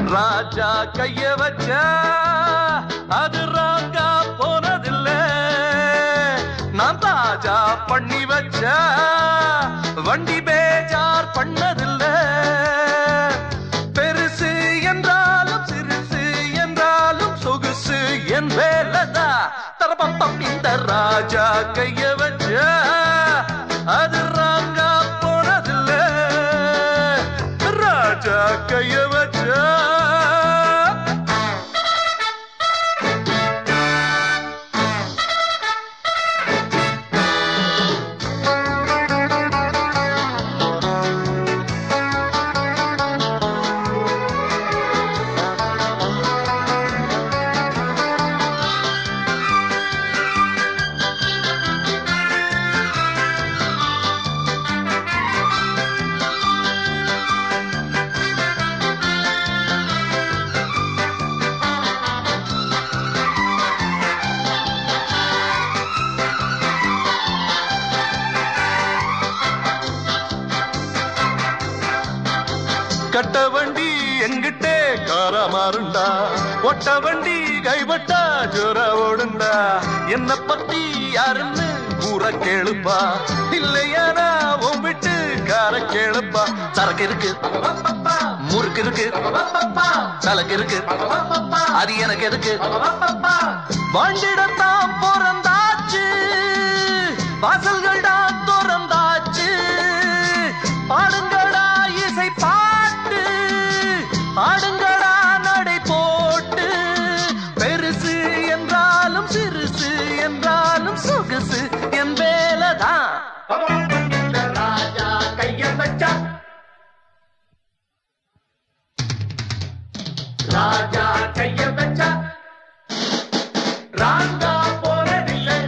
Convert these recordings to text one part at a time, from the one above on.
ராஜா கைய வச்சா அது ராங்கா போனதில்ல நான் தாஜா பண்ணி வச்ச வண்டி பேஜார் பண்ணதில்ல பெருசு என்றாலும் சிறுசு என்றாலும் சொகுசு என் வேலைதா தரப்பம் இந்த ராஜா கைய வச்ச அது ராங்கா போனதில்ல ராஜா கைய வச்ச கட்ட வண்டி எங்கிட்டே காரா மாறுண்டா ஒட்ட வண்டி கைவட்டா ஜோர ஓடுண்டா என்ன பத்தி யாருன்னு கூற கேளுப்பா இல்லையானா உன் விட்டு கார கேளுப்பா சரக்கு இருக்கு முறுக்கு இருக்கு சலக்கு இருக்கு அது எனக்கு எதுக்கு வாண்டிடத்தான் பிறந்தாச்சு வாசல்கள்டா திறந்தாச்சு பாடுங்கடா இசை பாட்டு ஆடுங்கடா நடை போட்டு பெருசு என்றாலும் சிறுசு என்றாலும் சொகுசு என் வேலைதான் ராஜா கைய வச்சா ராஜா கைய வச்சா ராங்கா போனதில்லை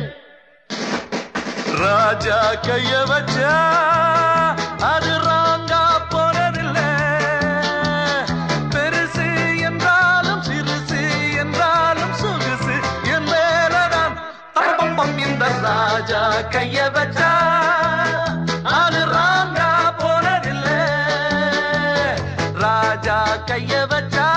ராஜா கைய வச்சா அது ராங்கா போனதில்ல பெருசு என்றாலும் சிறுசு என்றாலும் சொகுசு என் மேலதான் தரப்பம் இந்த ராஜா கைய வச்சா அது ராங்கா போனதில்ல ராஜா கைய வச்சா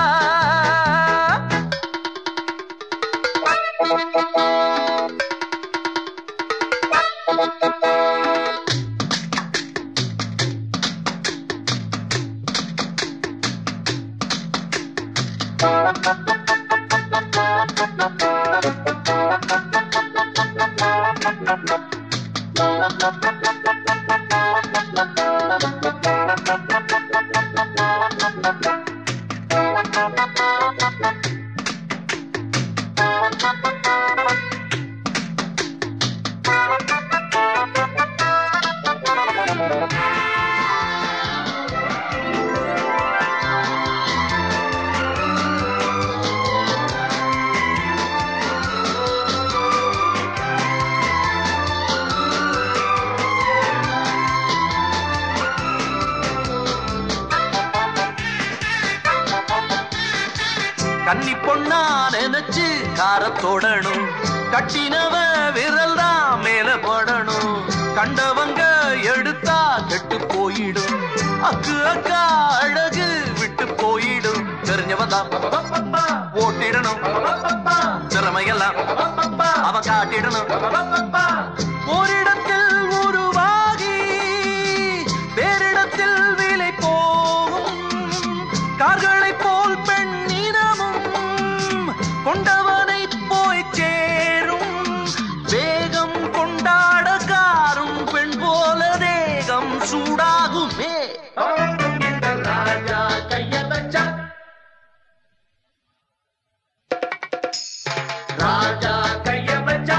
கன்னி பொண்ணா நினைச்சு காரத்தோடணும் கட்டினவ விரல் தான் மேல போடணும் கண்டவங்க எடுத்தா கெட்டு போயிடும் அக்கு அக்கா அழகு விட்டு போயிடும் தெரிஞ்சவ தான் ஓட்டிடணும் திறமையெல்லாம் அவன் காட்டிடணும் ஓரிடத்தில் உருவாகி வேறிடத்தில் விலை போகும் கார்களை போல் பெண்ணினமும் கொண்டவனை போய் சேரும் வேகம் கொண்டாட காரும் பெண் போல தேகம் சூடாகுமே இந்த ராஜா கைய வச்சா ராஜா கைய வச்சா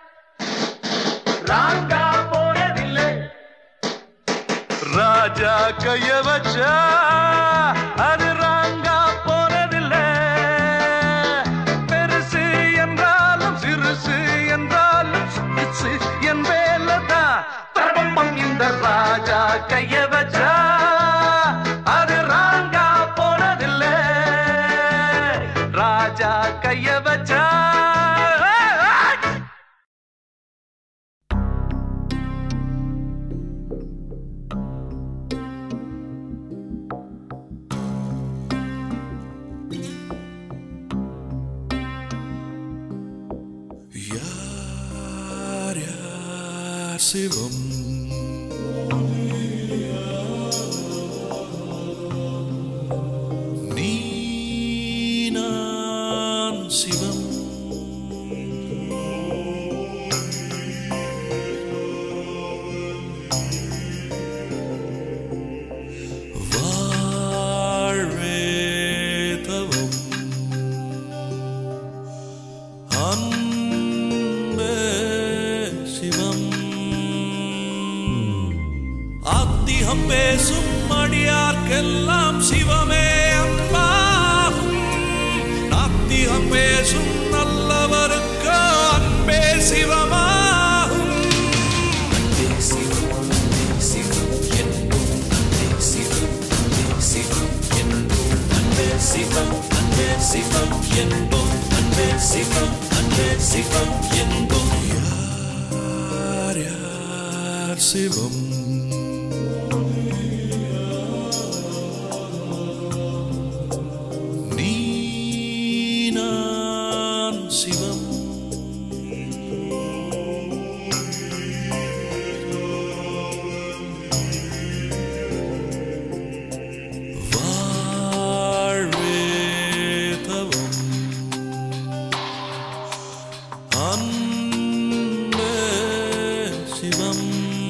ராங்கா போனதில்லை ராஜா கைய வச்சா அது ராங்கா போனதில்ல பெருசு என்றாலும் சிறுசு என்றாலும் சிறுசு என் வேலைதான் தரப்பம் இந்த ராஜா கைய வச்சா அது ராங்கா போனதில்ல ராஜா கைய வச்சா சிவம் நீ நான் சிவம் வாழ்வே தவம் அன்பே சிவம் ஆத்திகம் பேசும் அடியார்க்கெல்லாம் சிவமே அன்பாகும் நாத்திகம் பேசும் நல்லவருக்கு அன்பே சிவமாகும் அன்பே சிவம் சிவம் என்போம் அன்பே சிவம் சிவம் என்போம் அன்பே சிவம் அன்பே சிவம் என்போம் அன்பே சிவம் அன்பே சிவம் என்போம் யார் யார் சிவம் நீ நான் சிவம் வாழ்வே தவம் அன்பே சிவம்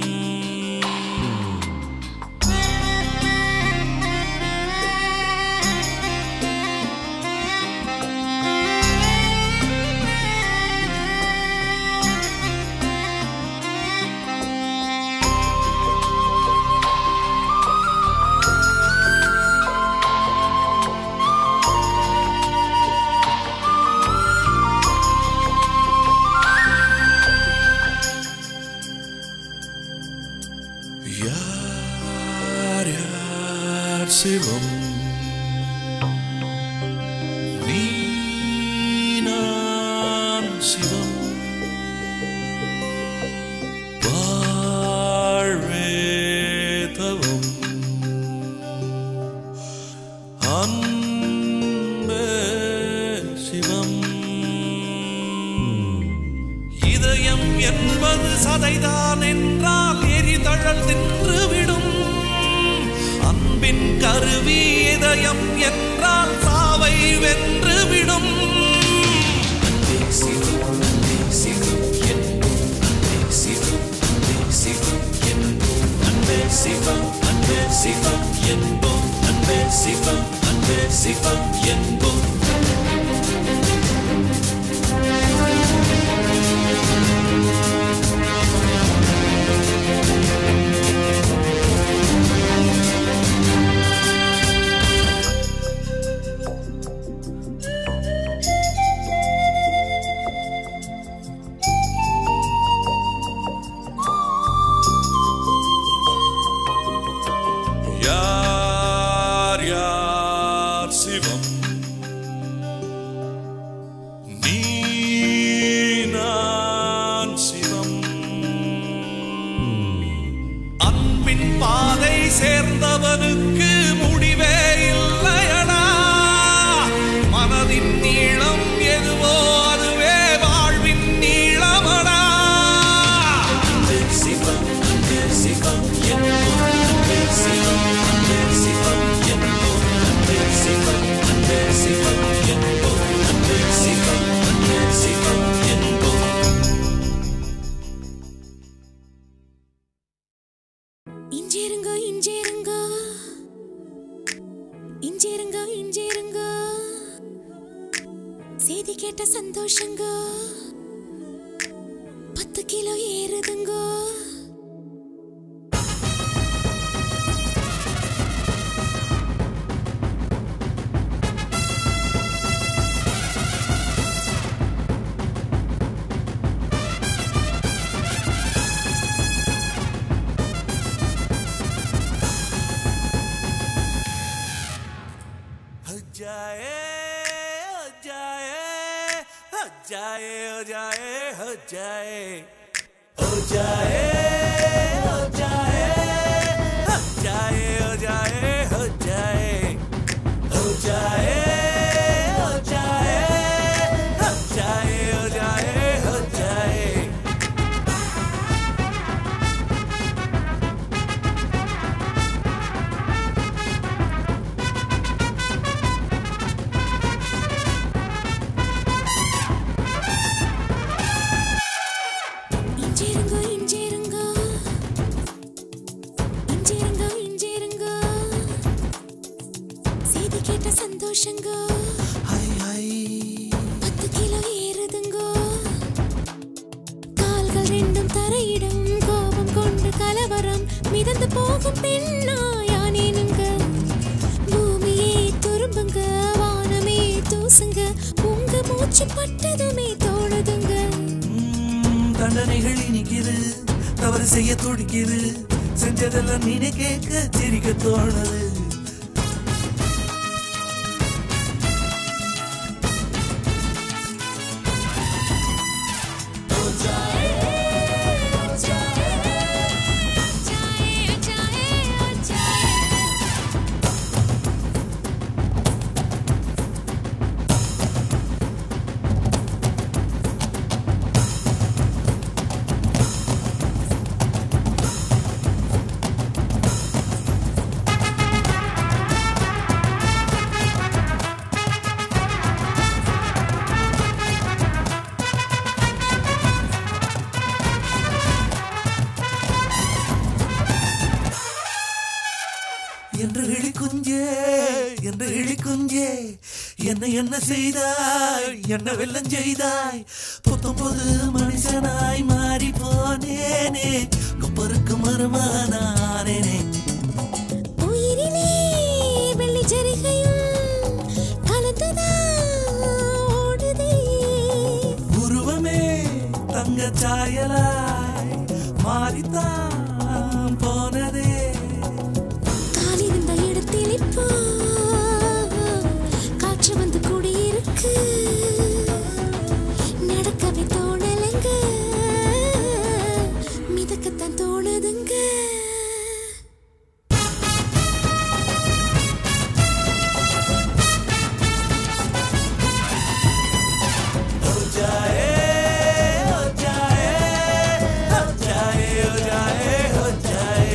யார் யார் சிவம் நீ நான் சிவம் வாழ்வே தவம் அன்பே சிவம் இதயம் என்பது சதைதான் என்றால் எரிதழல் தின்றுவிடும் அன்பின் கருவி இதயம் என்றால் சாவை வென்றுவிடும் அன்பே சிவம் அன்பே சிவம் என்போம் அன்பே சிவம் அன்பே சிவம் என்போம் அன்பே சிவம் அன்பே சிவம் என்போம் அன்பே சிவம் அன்பே சிவம் என்போம் யார் யார் சிவம் நீ நான் சிவம் அன்பின் பாதை சேர்ந்தவனுக்கு முடிவே இல்லையடா மனதின் நீளம் எதுவோ அதுவே வாழ்வின் நீளமடா அன்பே சிவம் அன்பே சிவம் என்போம் அன்பே சிவம் அன்பே சிவம் என்போம் அன்பே சிவம் அன்பே சிவம் என்போம் அன்பே சிவம் அன்பே சிவம் என்போம் இஞ்சேருங்க இஞ்சேருங்க இஞ்சேருங்க இஞ்சேருங்க செய்தி கேட்ட சந்தோஷங்க பத்து கிலோ ஏறுதுங்க हो जाए हो जाए हो जाए हो जाए हो जाए हो जाए हो जाए हो जाए हो जाए हो जाए हो जाए हो जाए हो जाए हो जाए हो जाए கேட்ட சந்தோஷங்கோ ஹை ஹை பத்து கிலோ ஏறுதுங்கோ கால்கள் ரெண்டும் தரையிடும் கோபம் கொண்டு கலவரம் மிதந்து போகும் பெண்ணா யானேனுங்க பூமியே துரும்புங்க வானமே தூசுங்க உங்க மூச்சு பட்டதுமே தோணுதுங்க ம், தண்டனைகள் இனிக்குது தவறு செய்ய துடிக்குது செஞ்சதெல்லாம் நீனே கேட்க சிரிக்க தோணுது என்று இழி குஞ்சே என்று இழி குஞ்சே என்ன என்ன செய்தாய் என்ன வெள்ளம் செய்தாய் புத்தம் புது மனுஷனாய் மாறி போனேனே கொப்பருக்கு மருமானானேனே உயிரிலே வெள்ளி ஜரிகையும் கலந்துதான் ஓடுதே உருவமே தங்க சாயலாய் மாறித்தான் போனதே காலிருந்த இடத்தில் இப்போ காற்று வந்து கூடியிருக்கு நடக்கவே தோணலைங்க மிதக்கத்தான் தோணுதுங்க हो जाए हो जाए हो जाए हो जाए हो जाए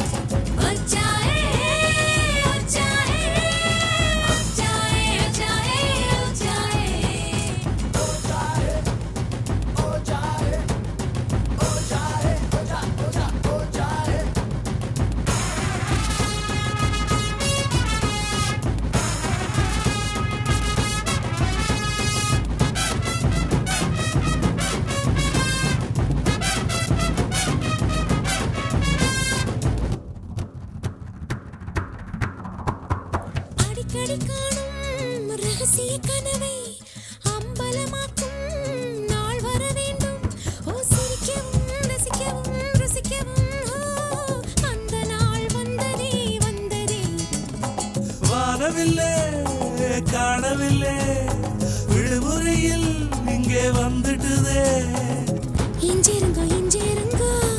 அடிக்கடி காணும் ரகசிய கனவை அம்பலமாக்கும் நாள் வர வேண்டும் ஓ சிரிக்கவும் ரசிக்கவும் ருசிக்கவும் ஓ அந்த நாள் வந்ததே வந்ததே வானவில்லை காணவில்லை விடுமுறையில் இங்கே வந்துட்டுதே இஞ்சிருங்க இஞ்சிருங்க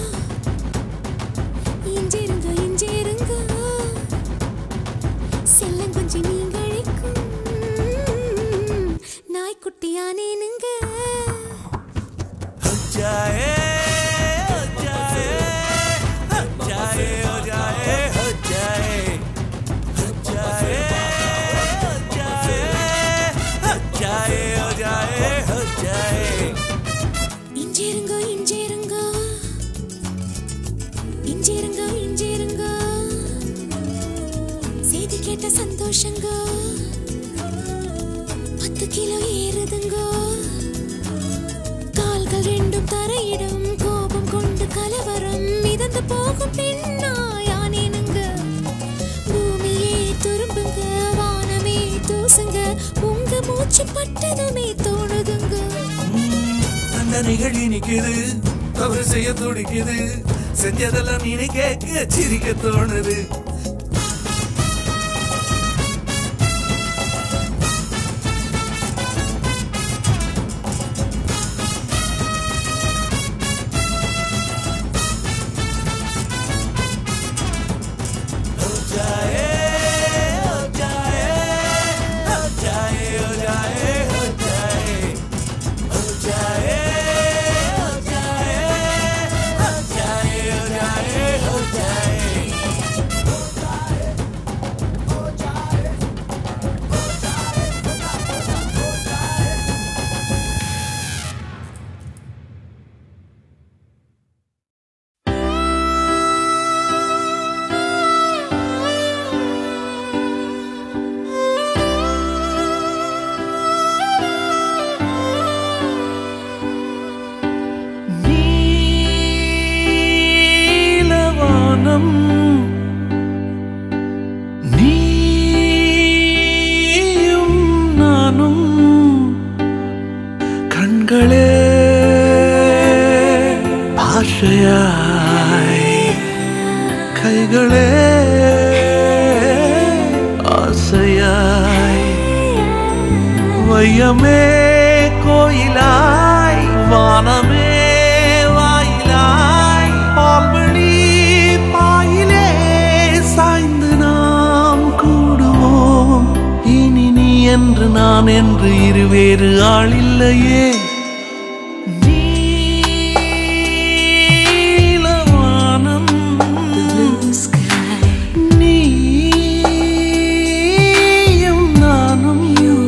இஞ்சிருங்க இஞ்சிருங்க செல்லங்குஞ்சி நீங்கழிக்கும் நாய்க்குட்டியானேனுங்க हो जाए हो जाए हो जाए हो जाए हो जाए हो जाए हो जाए हो जाए हो जाए हो जाए இஞ்சிருங்க இஞ்சிருங்க இஞ்சிருங்க இஞ்சிருங்க செய்தி கேட்ட சந்தோஷங்க பத்து கிலோ ஏறுதுங்க கால்கள் ரெண்டும் தரையிடும் கோபம் கொண்டு கலவரம் மிதந்து போகும் பெண்ணா யானேனுங்க பூமியே துரும்புங்க வானமே தூசுங்க உங்க மூச்சு பட்டதுமே தோணுதுங்க தண்டனைகள் இனிக்குது தவறு செய்ய துடிக்குது செஞ்சதெல்லாம் நீனே கேட்க சிரிக்க தோணுது हो जाए हो जाए हो जाए हो जाए हो जाए हो जाए हो जाए हो जाए हो जाए हो जाए நானும் கண்களே பாஷையாய் கைகளே ஆசையாய் வையமே கோயிலாய் வானமே வாயிலாய் பால்வழி பாயிலே சாய்ந்து நாம் கூடுவோம் இனி நீ என்று நான் என்று இருவேறு ஆளில்லையே நீலவானம் நீயும் நானும்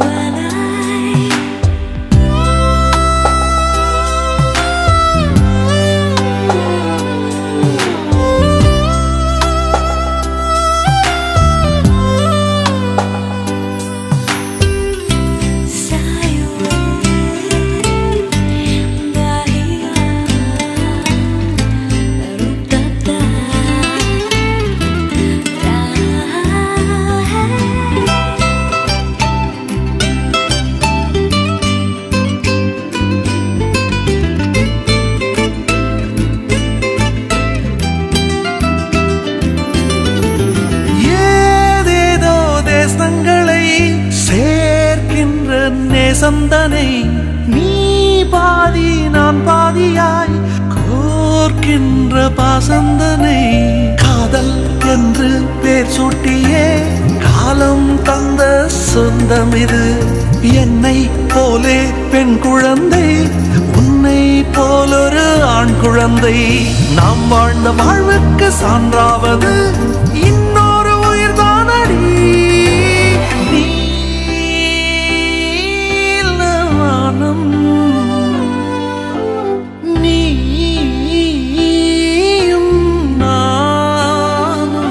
ஏதேதோ தேசங்களை சேர்க்கின்ற நேசந்தனை நீ பாதி நான் பாதியாய் கோர்க்கின்ற பாசந்தனை காதல் என்று பேர் சூட்டியே காலம் தந்த சொந்தம் இது என்னை போலே பெண் குழந்தை உன்னை போலொரு ஆண் குழந்தை நாம் வாழ்ந்த வாழ்வுக்கு சான்றாவது இன்னொரு உயிர்தானடி நீலவானம் நீயும் நானும்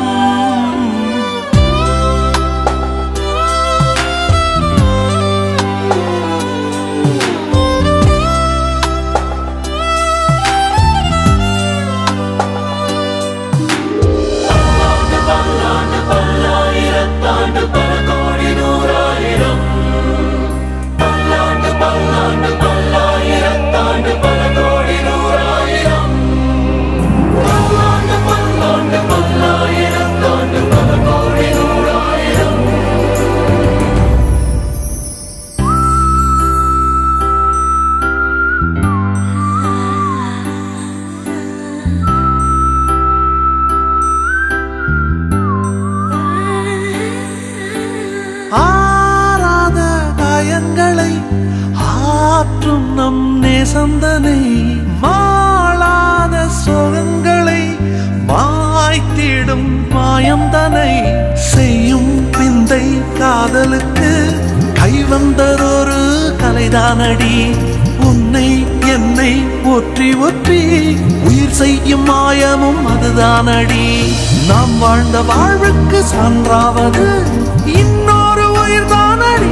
ஆறாத காயங்களை ஆற்றும் நம் நேசந்தனை மாளாத சோகங்களை மாய்த்திடும் மாயந்தனை செய்யும் பிந்தை காதலுக்கு கைவந்ததொரு கலைதானடி உன்னை என்னை ஒற்றி ஒற்றி உயிர் செய்யும் மாயமும் அதுதானடி நாம் வாழ்ந்த வாழ்வுக்கு சான்றாவது இன்னொரு உயிர்தானடி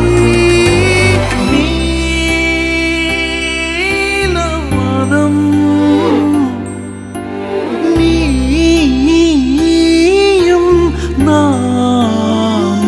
நீலவானம் நீயும் நானும்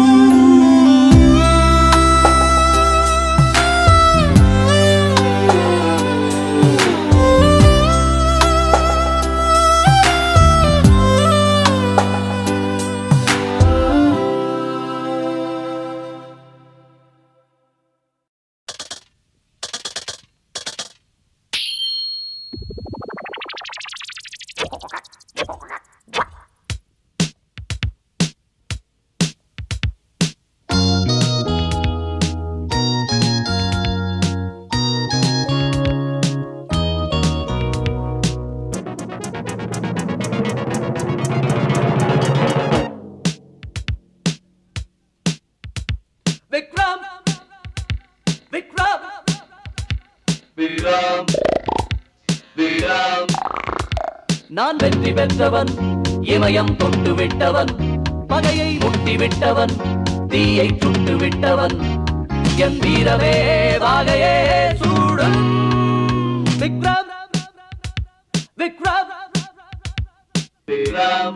விக்ரம் விக்ரம் விக்ரம் விக்ரம் நான் வெற்றி பெற்றவன் இமயம் தொட்டு விட்டவன் பகையை முட்டி விட்டவன் தீயை சுட்டு விட்டவன் என் வீரவே வாகையே சூடும் விக்ரம் விக்ரம் விக்ரம்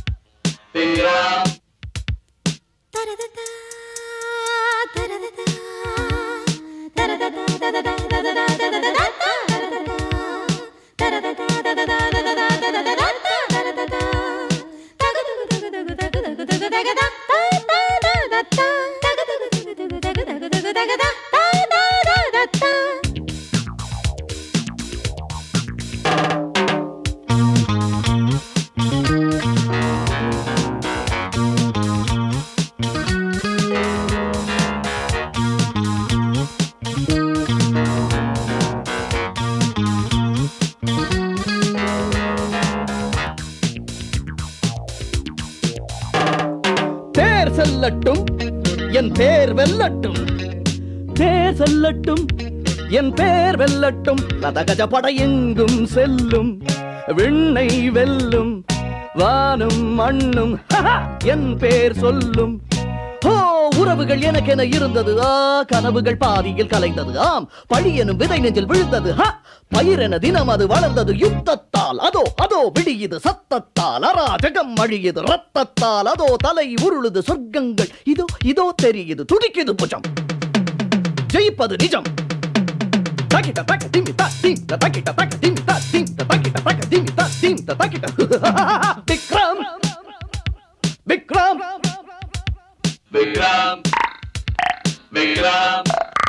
விக்ரம் தரததா, தரததா. என் பேர் வெல்லட்டும் தேர் செல்லட்டும் என் பேர் வெல்லட்டும் ரதகஜ படை எங்கும் செல்லும் விண்ணை வெல்லும் வானும் மண்ணும் ஹஹா, என் பேர் சொல்லும் ஓ உறவுகள் எனக்கென இருந்தது ஆ கனவுகள் பாதியில் கலைந்தது ஆம் பழி எனும் விதை நெஞ்சில் விழுந்தது ஹ பயிரென தினம் அது வளர்ந்தது யுத்தத்தால் அதோ அதோ விடியுது சத்தத்தால் அராஜகம் அழியுது ரத்தத்தால் அதோ தலை உருளுது சொர்க்கங்கள் இதோ இதோ தெரியுது துடிக்குது புஜம் ஜெயிப்பது நிஜம் தக்கிட்ட தக்க திம்மி தா தீம் த தக்கிட்ட தக்க திம்மி தா தீம் த தக்கிட்ட தக்க திம்மி தா தீம் த தக்கிட்ட விக்ரம் விக்ரம் விக்ரம் விக்ரம்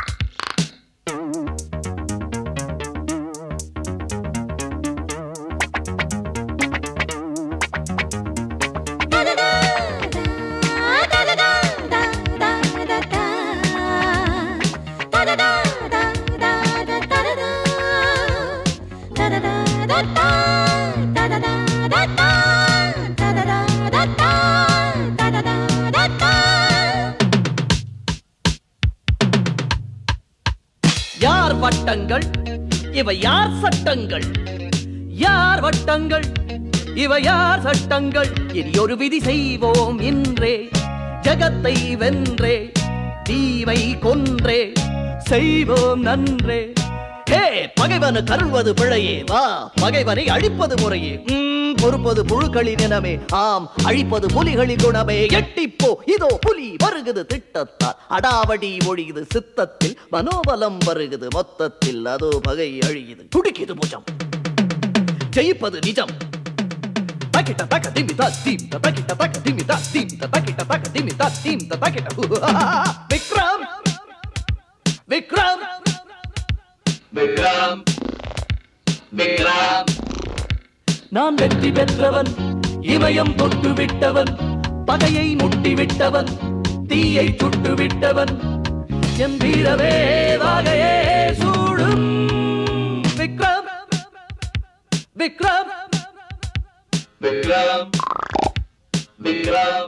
யார் வட்டங்கள் இவை யார் சட்டங்கள் யார் வட்டங்கள் இவை யார் சட்டங்கள் இனி ஒரு விதி செய்வோம் இன்றே ஜகத்தை வென்றே தீவை கொன்றே செய்வோம் நன்றே ஹே பகைவனு கருள்வது பிழையே வா பகைவனை அழிப்பது முறையே ம், பொறுப்பது புழுக்களின் இனமே ஆம் அழிப்பது புலிகளின் குணமே எட்டிப்போ இதோ புலி வருகுது திட்டத்தால் அடாவடி ஒழியுது சித்தத்தில் மனோபலம் வருகுது மொத்தத்தில் அதோ பகை அழியுது துடிக்குது புஜம் ஜெயிப்பது நிஜம் தக்கிட்ட தக்க திம்மி தா தீம் த தக்கிட்ட தக்க திம்மி தா தீம் த தக்கிட்ட தக்க திம்மி தா தீம் த தக்கிட்ட விக்ரம் விக்ரம் விக்ரம் விக்ரம் நான் வெற்றி பெற்றவன் இமயம் தொட்டு விட்டவன் பகையை முட்டி விட்டவன் தீயை சுட்டு விட்டவன் என் வீரவே வாகையே சூடும் விக்ரம் விக்ரம் விக்ரம் விக்ரம்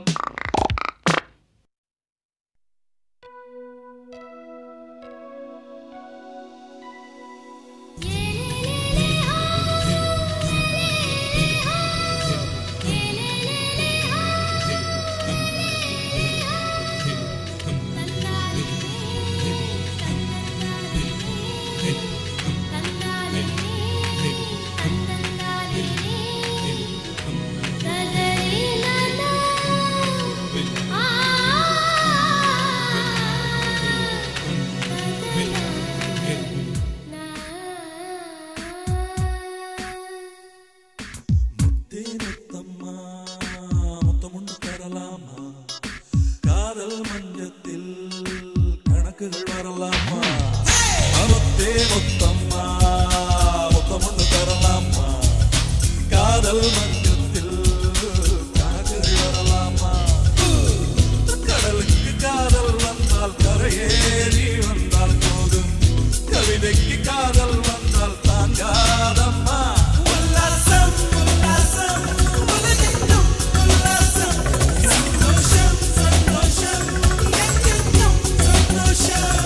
தேனத்தம்மா முத்தமுண்டு தரலாமா காதல் மஞ்சத்தில் கணக்குகள் வரலாமா அவத்தே முத்தம்மா முத்தமுண்டு தரலாமா காதல் மஞ்சத்தில் கணக்குகள் வரலாமா கடலுக்கு காதல் வந்தால் கரையேறி வந்தால் போதும் கவிதைக்கு காதல் வந்தால் தாங்காதம்மா உல்லாசம் உல்லாசம் உலகெங்கும் உல்லாசம் சந்தோஷம் சந்தோஷம் எங்கெங்கும் சந்தோஷம்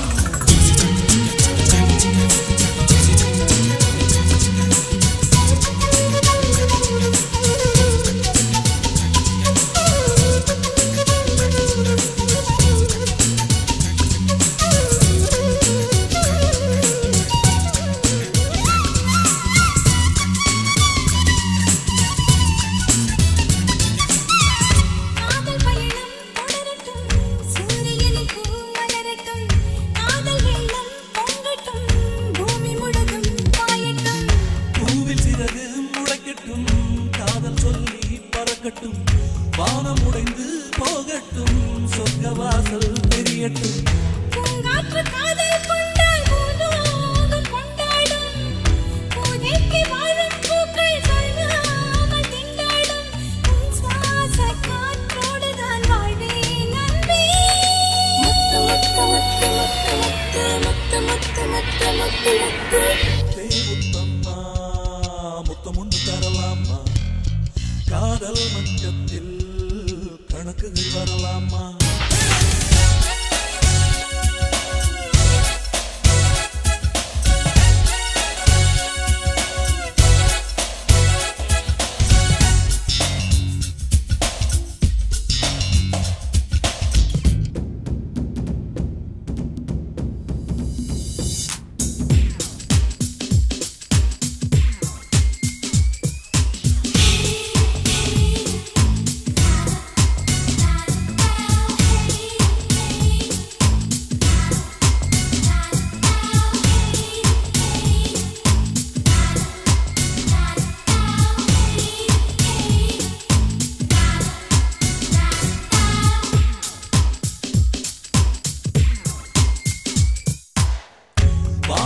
காதல் பயணம் தொடரட்டும் சூரியனின் பூ மலரட்டும் காதல் வெள்ளம் பொங்கட்டும் பூமி முழுதும் பாயட்டும் பூவில் சிறகு முளைக்கட்டும் காதல் சொல்லி பறக்கட்டும் வானம் உடைந்து போகட்டும் சொர்க்க வாசல் தெரியட்டும் பூங்காற்று காதல் கொண்டால் பூலோகம் கொண்டாடும் பூதேக்கி வாழும் பூக்கள் சொல்லாமல் திண்டாடும் உன் சுவாச காற்றோடுதான் வாழ்வேன் அன்பே முத்து முத்து முத்து முத்து முத்து முத்து முத்து முத்து முத்து தேவுத்தம்மா முத்தமுண்டு தரலாமா காதல் மஞ்சத்தில் கணக்குகள் வரலாமா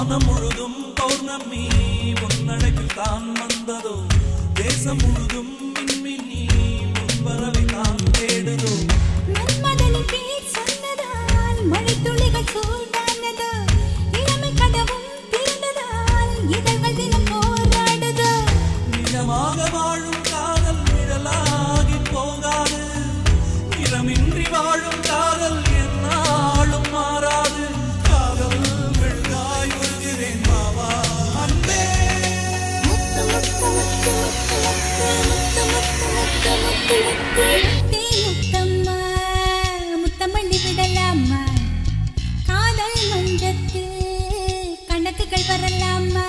வானம் முழுதும் பௌர்ணமி பொன்னடைப்பில் தான் வந்ததோ தேசம் முழுதும் மின்மினி முன்பறவை தான் தேடுதோ மன்மதனின் பேர் சொன்னதால் மழைத்துளிகள் சூடானது இளமை கதவும் திறந்ததால் இதழ்கள் தினம் போராடுது நிஜமாக வாழும் காதல் நிழலாகி போகாது நிறமின்றி வாழும் காதல் என்னாலும் மாறாது காதல் மெழுகாய் உருகிறேன் மாவா அன்பே முத்து முத்து முத்து முத்து முத்து முத்து முத்து முத்து முத்து முத்தம்மா முத்தமல்லி விடலாமா காதல் மஞ்சத்தில் கணக்குகள் வரலாமா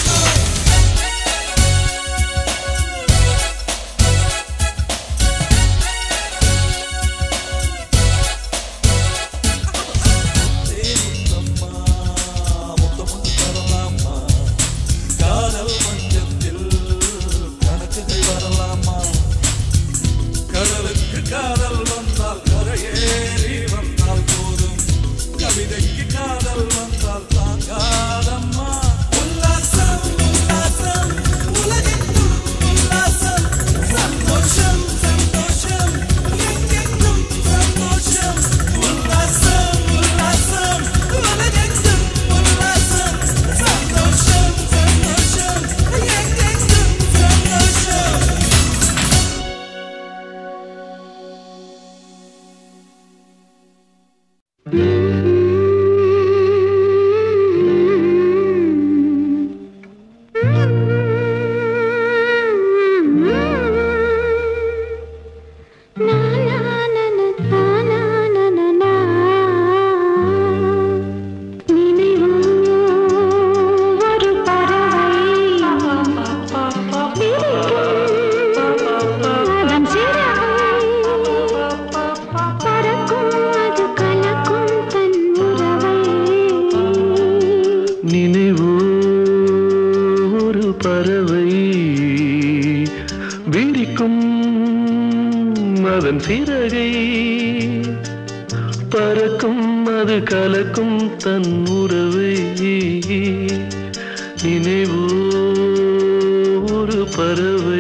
முத்தம்மா முத்தம் ஒன்று தரலாமா காதல் மஞ்சத்தில் கணக்குகள் வரலாமா கடலுக்கு காதல் வந்தால் கரையேறி வந்தால் போதும் கவிதைக்கு காதல் வந்தால் தாங்காதம்மா உல்லாசம் உல்லாசம் உலகெங்கும் உல்லாசம் சந்தோஷம் சந்தோஷம் எங்கெங்கும் சந்தோஷம் உல்லாசம் உல்லாசம் உலகெங்கும் உல்லாசம் சந்தோஷம் சந்தோஷம் எங்கெங்கும் சந்தோஷம் நினைவோ ஒரு பறவை விரிக்கும் அதன் சிறகை பறக்கும் அது கலக்கும் தன் உறவை நினைவோ ஒரு பறவை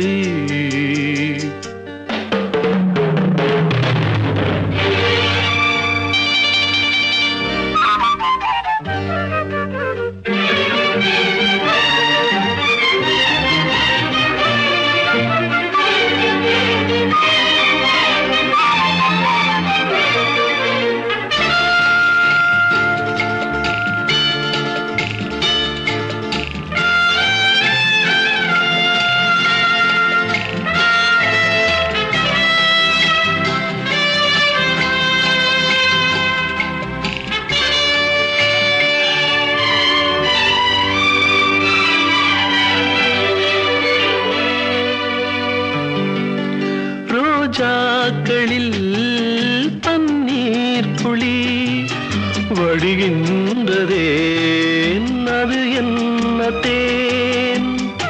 ரோஜாக்களில் தண்ணீர் துளி வழிகின்றதே அது என்ன தேன்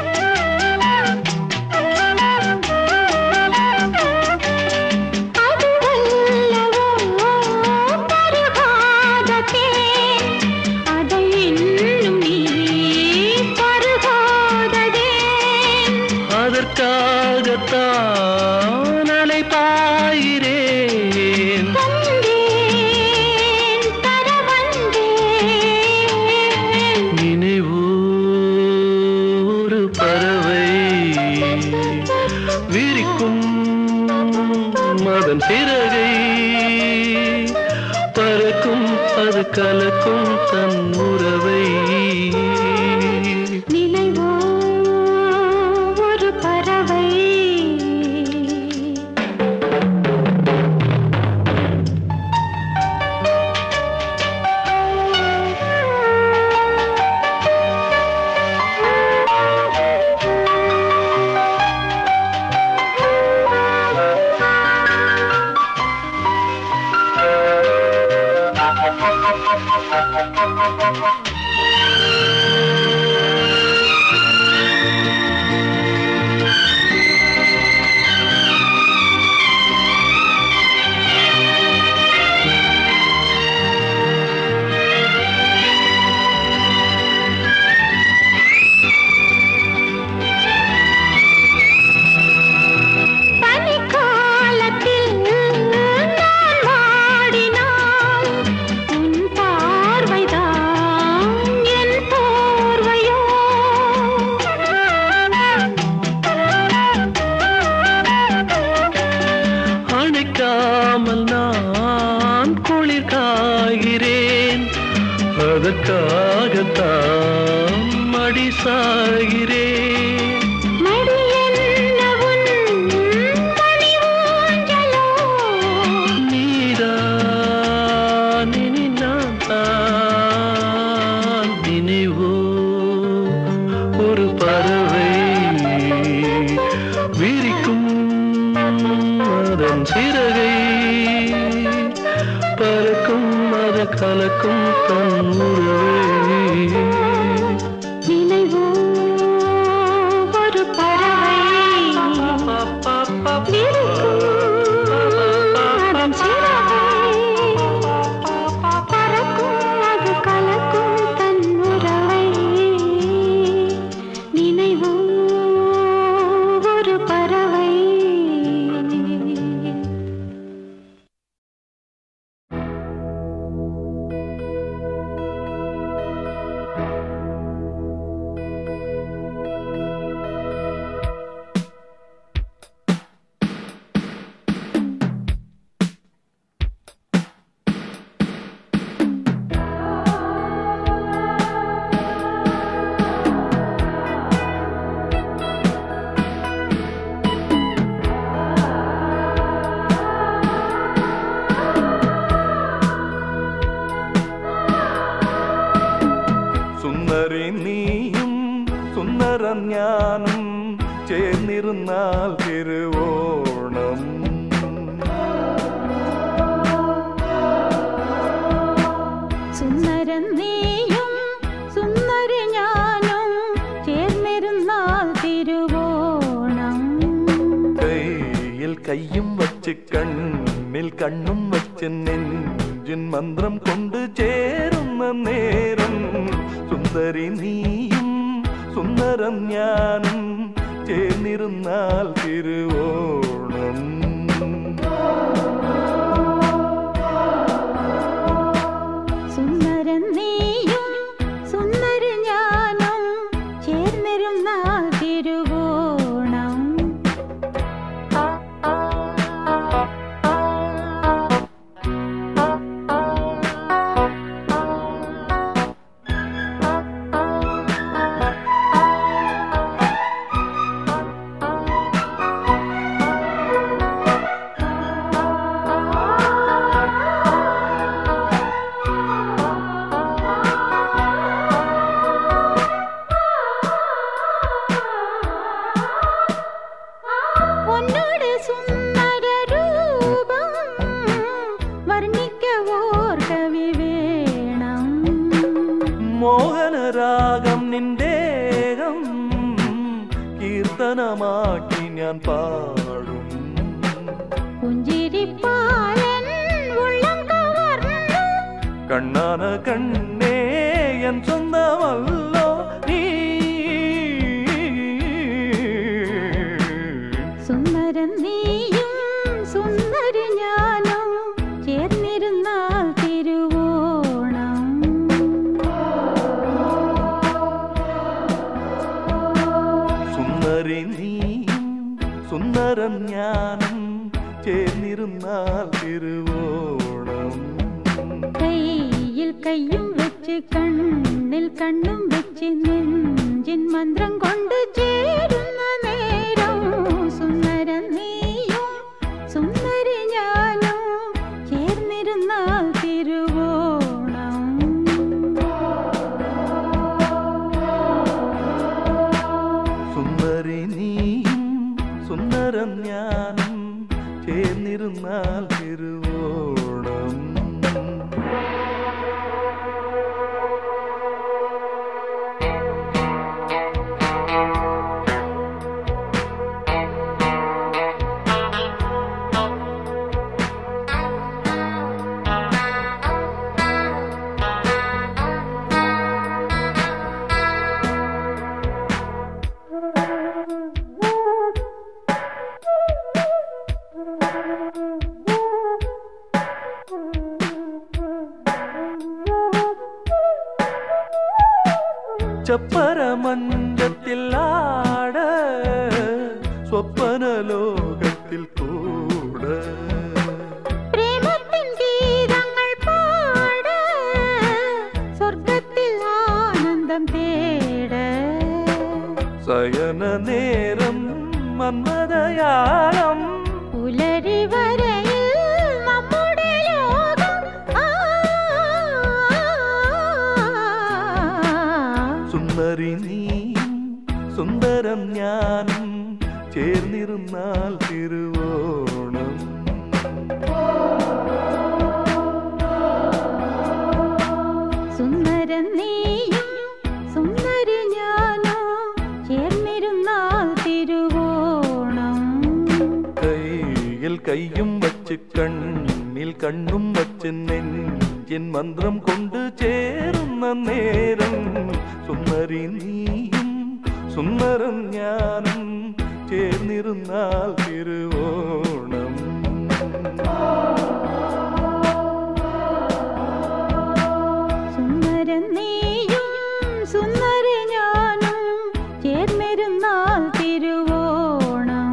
அதற்காகத்தான் அலை பாயிரேன் நினைவோ ஒரு பறவை விரிக்கும் அதன் சிறகை பறக்கும் அது கலக்கும் தன் உறவை நினைவோ ஒரு பறவை அதற்காகத்தான் மடி சாகிறேன் மடி என்ன உன் மணி ஊஞ்சலோ நீதான் இனி நான் தான் நினைவோ ஒரு பறவை விரிக்கும் அதன் சிறகை பறக்கும் அது கலக்கும் தன் உறவை நினைவோ ஒரு பறவை அதன் சிறகை பறக்கும் அது கலக்கும் தன் உறவை நினைவோ ஒரு பறவை സുന്ദരി നീയും സുന്ദരൻ ഞാനും ചേർന്നിരുന്നാൽ തിരുവോണം സുന്ദരൻ നീയും സുന്ദരി ഞാനും ചേർന്നിരുന്നാൽ തിരുവോണം കയ്യിൽ കയ്യും വച്ച് കണ്ണിൽ കണ്ണും വച്ച് നെഞ്ചിൻ മന്ത്രം കൊണ്ട് ചേരുന്ന നേരം സുന്ദരി നീയും സുന്ദരൻ ഞാനും ചേർന്നിരുന്നാൽ തിരുവോണം സുന്ദരൻ നീയും സുന്ദരി ഞാനും ചേർന്നിരുന്നാൽ തിരുവോണം உன்னோடு சுந்தர ரூபம் வர்ணிக்க ஓர் கவி வேണം മോഹനരാഗം നിന്റേകം കീർത്തനമാക്കി ഞാൻ പാടും പുഞ്ചിരിപ്പാലൻ ഉള്ളം കവർന്നു കണ്ണാന കണ്ണേ എൻ സ്വന്തമല്ലോ നീ സുന്ദരൻ നീയും സുന്ദരി ഞാനും ചേർന്നിരുന്നാൽ തിരുവോണം സുന്ദരി നീയും സുന്ദരൻ ഞാനും ചേർന്നിരുന്നാൽ തിരുവോണം കയ്യിൽ കയ്യും വെച്ച് കണ്ണിൽ കണ്ണും വെച്ച് നെഞ്ചിൻ മന്ത്രം കൊണ്ട് ചേരുന്ന നേരം സുന്ദരൻ നീയും സുന്ദരി ഞാനും ചേർന്നിരുന്നാൽ തിരുവോണം സുന്ദരി നീയും സുന്ദരൻ ഞാനും ചേർന്നിരുന്നാൽ തിരുവോണം ചപ്പര മഞ്ചത്തിൽ ആട സ്വപ്ന ലോകത്തിൽ കൂട പ്രേമത്തിൻ ഗീതങ്ങൾ പാട സ്വർഗത്തിൽ ശയന നേരം മന്മദയാളം പുലരി വരയിൽ നമ്മുടെ ലോകം ആ, സുന്ദരി നീയും സുന്ദരം ഞാനും ചേർന്നിരുന്നാൽ തിരുവോണം സുന്ദരൻ നീയും സുന്ദരി ഞാനോ ചേർന്നിരുന്നാൽ തിരുവോണം കയ്യിൽ കയ്യും വച്ച് കണ്ണിൽ കണ്ണും വച്ച് നെഞ്ചിൻ മന്ത്രം കൊണ്ട് ചേരുന്ന നേരം സുന്ദരി നീയും സുന്ദരം ഞാനും ചേർന്നിരുന്നാൽ തിരുവോണം സുന്ദരൻ നീയും സുന്ദരി ഞാനും ചേർന്നിരുന്നാൽ തിരുവോണം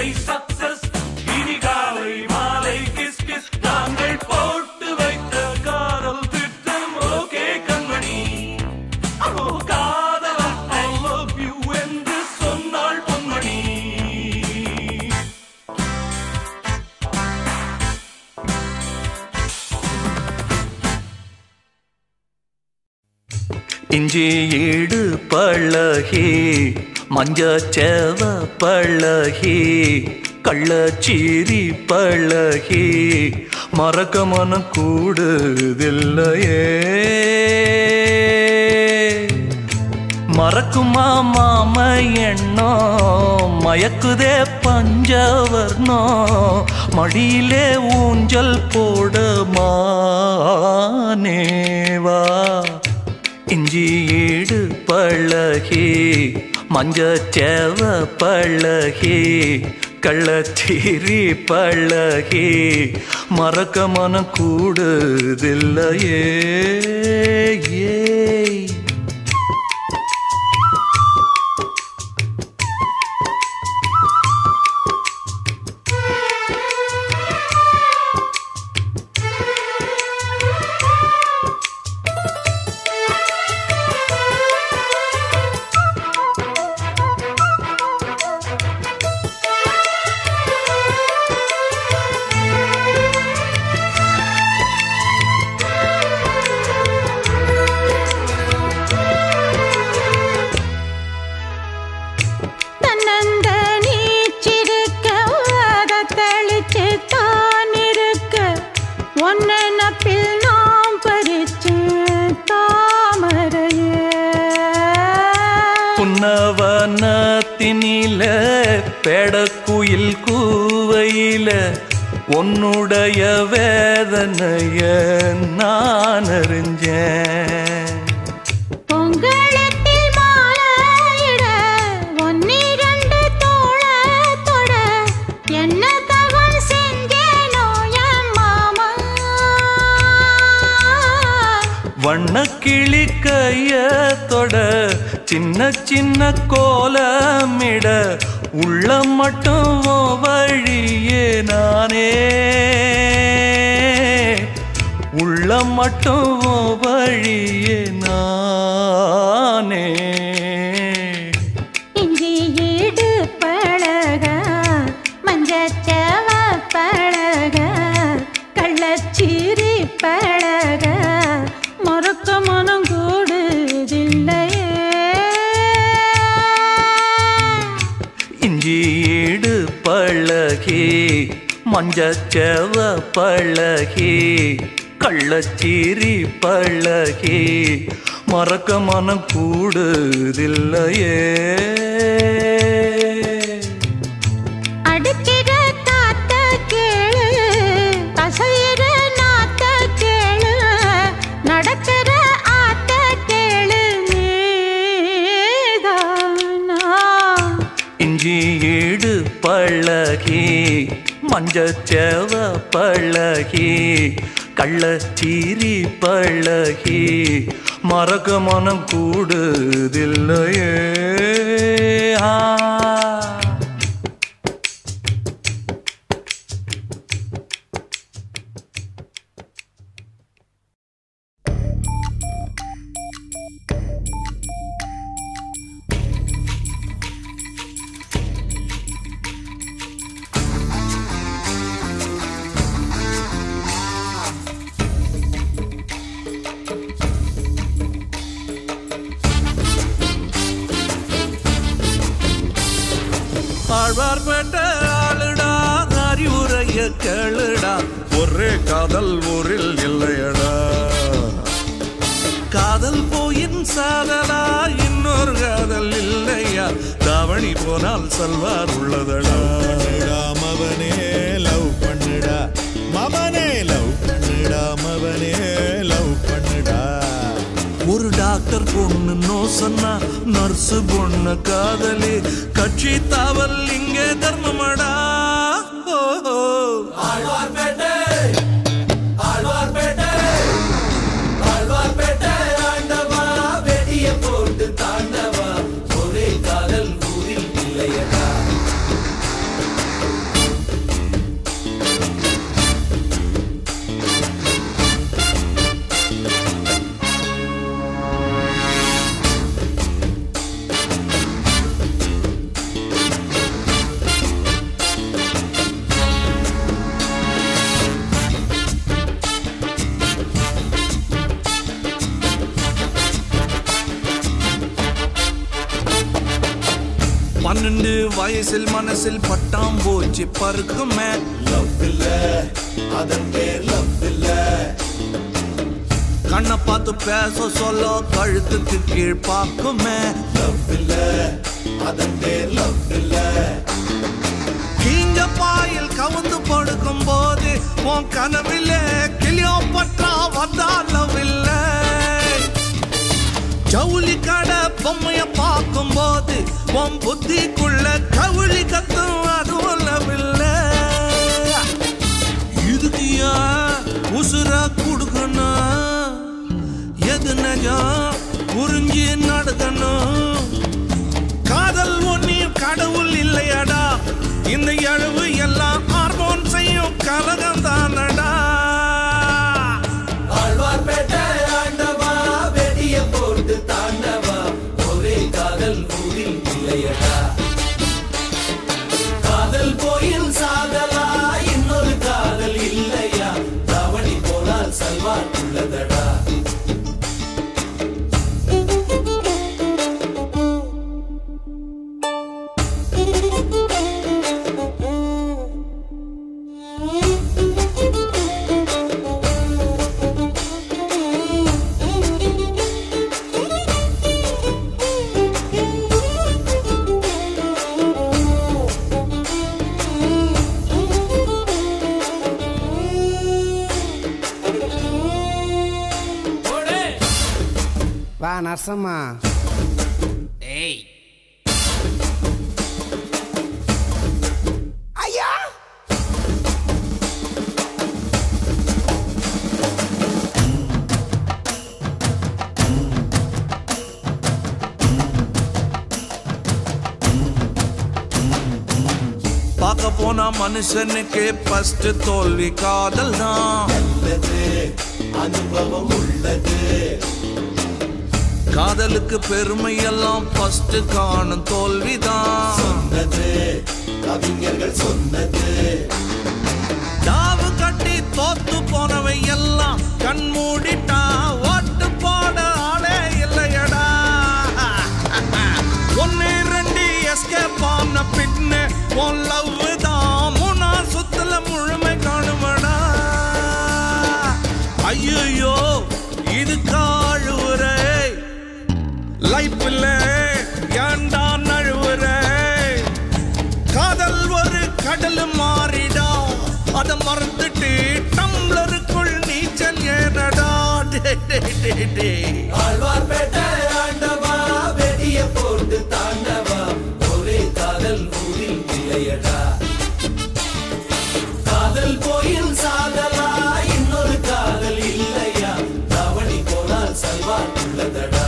இல்லை சக்சஸ் இனி காலை மாலை கிஸ் கிஸ் நாங்கள் போட்டு வைத்த காதல் திட்டம் ஓகே கண்மணி ஓ காதல் ஐ லவ் யூ என்று சொன்னாள் பொன்மணி இஞ்சி ஈடு பழகி மஞ்சச்சேவ பழகி கள்ளச்சீரி பழகி மறக்க மனம் கூடுதில்லையே மறக்குமா மாம எண்ணம் மயக்குதே பஞ்சவர்ணோ மடியிலே ஊஞ்சல் போட மானேவா இஞ்சி ஈடு பழகி மஞ்சச்சேவ பழகி கள்ளச்சீரி பழகி மறக்க மனம் கூடுதில்லையே ஏய் தன்னந்த நீச்சிருக்க அதை தெளிச்சு தான் இருக்க ஒன்ன நப்பில் நாம் பறிச்சு தாமரையே புன்னவனத்தினில பெடக்குயில் கூவையில உன்னுடைய வேதனைய நான் அறிஞ்சேன் பொங்கலத்தில் மாலையிட ஒன்னிரண்டு தோழ தொட என்ன தவம் செஞ்சேனோ என் மாமா வண்ணக்கிளி கைய தொட சின்ன சின்ன கோலமிட உள்ள மட்டும் உன் வழியே நானே உள்ள மட்டும் உன் வழியே நானே இஞ்சி ஈடு பழக மஞ்சச்சவ பழக கள்ளச்சீரி பழக மறக்க மனம் கூடுதில்லையே இஞ்சி ஈடு பழகி மஞ்சச்செவ பழகி கள்ளச்சீரி பழகி மறக்க மனம் கூடுதில்லையே அடிக்கிற காத்த கேளு கசையிற நாத்த கேளு நடக்கிற ஆத்த கேளு நீதானா இஞ்சி ஈடு பழகி மஞ்சச்செவ பழகி கள்ளச்சீரி பழகி மறக்க மனம் கூடுதில்லையே ஆ ஆழ்வார்பேட்ட ஆளுடா அறிவுரைய கேளுடா ஒரே காதல் ஊரில் இல்லையடா காதல் போயின் சாதலா இன்னொரு காதல் இல்லையா தாவணி போனால் சல்வார் உள்ளதடா பண்ணுடா மவனே லவ் பண்ணுடா மவனே லவ் பண்ணுடா மவனே லவ் பண்ணுடா ஒரு டாக்டர் பொண்ணு நோ சொன்னா நர்ஸ் பொண்ணு காதலி கட்சி தாவல் இங்கே தர்மமடா ஓ, ஓ. வயசில் மனசில் பட்டாம்பூச்சி பறக்குமே லவ் இல்ல அதன் பேர் லவ் இல்ல கண்ணை பார்த்து பேச சொல்ல கழுத்துக்கு கீழ் பார்க்குமே லவ் இல்ல அதன் பேர் லவ் இல்ல கீஞ்ச பாயில் கவுந்து படுக்கும் போது உன் கனவிலே கிளியோ பற்றா வந்தாலும் இல்லை ஜவுளி கடை பொம்மைய பார்க்கும் போது உன் புத்திக்குள்ள கவுளி கத்தும் அதுவும் இல்லை இதுக்கு ஏன் உசுர கொடுக்கணும் எது நஜம் புரிஞ்சு நடக்கணும் காதல் ஒன்னில் கடவுள் இல்லையடா இந்த எழுவு எல்லாம் ஹார்மோன் செய்யும் கலகம் தானடா ஆழ்வார்பேட்டை ஆண்டவா வெடிய போட்டு தாண்டவா ஒரே காதல் ஊரில் இல்லையடா காதல் கோயில் சாதலா இன்னொரு காதல் இல்லையா தவணி போனால் சல்வார் உள்ளதடா வா நரசம்மா பார்க்க போனா மனுஷனுக்கு ஃபர்ஸ்ட் தோல்வி காதல் தான் அனுபவம் உள்ளது காதலுக்கு பெருமை எல்லாம் ஃபர்ஸ்ட் காணும் தோல்விதான் சொன்னது கவிஞர்கள் சொன்னது டாவு கட்டி தோத்து போனவை எல்லாம் கண் மூடிட்டா ஓட்டு போட ஆளே இல்லையடா ஒன்னு ரெண்டு எஸ்கேப் ஆன பின்ன உன் லவ் தான் மூணா சுத்துல முழுமை காணுமடா ஐயோ இது காழுவுரை லைஃப்ல ஏண்டா நழுவுரை காதல் ஒரு கடல் மாறிடா அத மறந்துட்டு டம்ளருக்குள் நீச்சல் ஏனடா டே, டே, டே, டே. ஆழ்வார்பேட்டை ஆண்டவா வெடிய போட்டு தாண்டவா ஒரே காதல் ஊரில் இல்லையடா காதல் கோயில் சாதலா இன்னொரு காதல் இல்லையா தவணி போனால் சல்வார் உள்ளதடா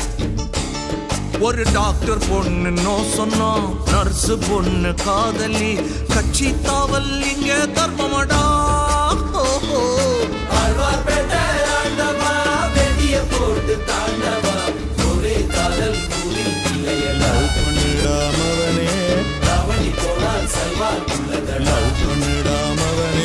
ஒரு டாக்டர் பொண்ணு நோ சொன்னா நர்ஸ் பொண்ணு காதலி கட்சி தாவல் இங்க தர்மமடா ஓ, ஓ. ஆழ்வார்பேட்டை ஆண்டவா வெடிய போட்டு தாண்டவா ஒரே காதல் ஊரில் இல்லையடா பண்ணிடாமவனே தவணி போனால் சல்வார் உள்ளதடா பண்ணிடாமவனே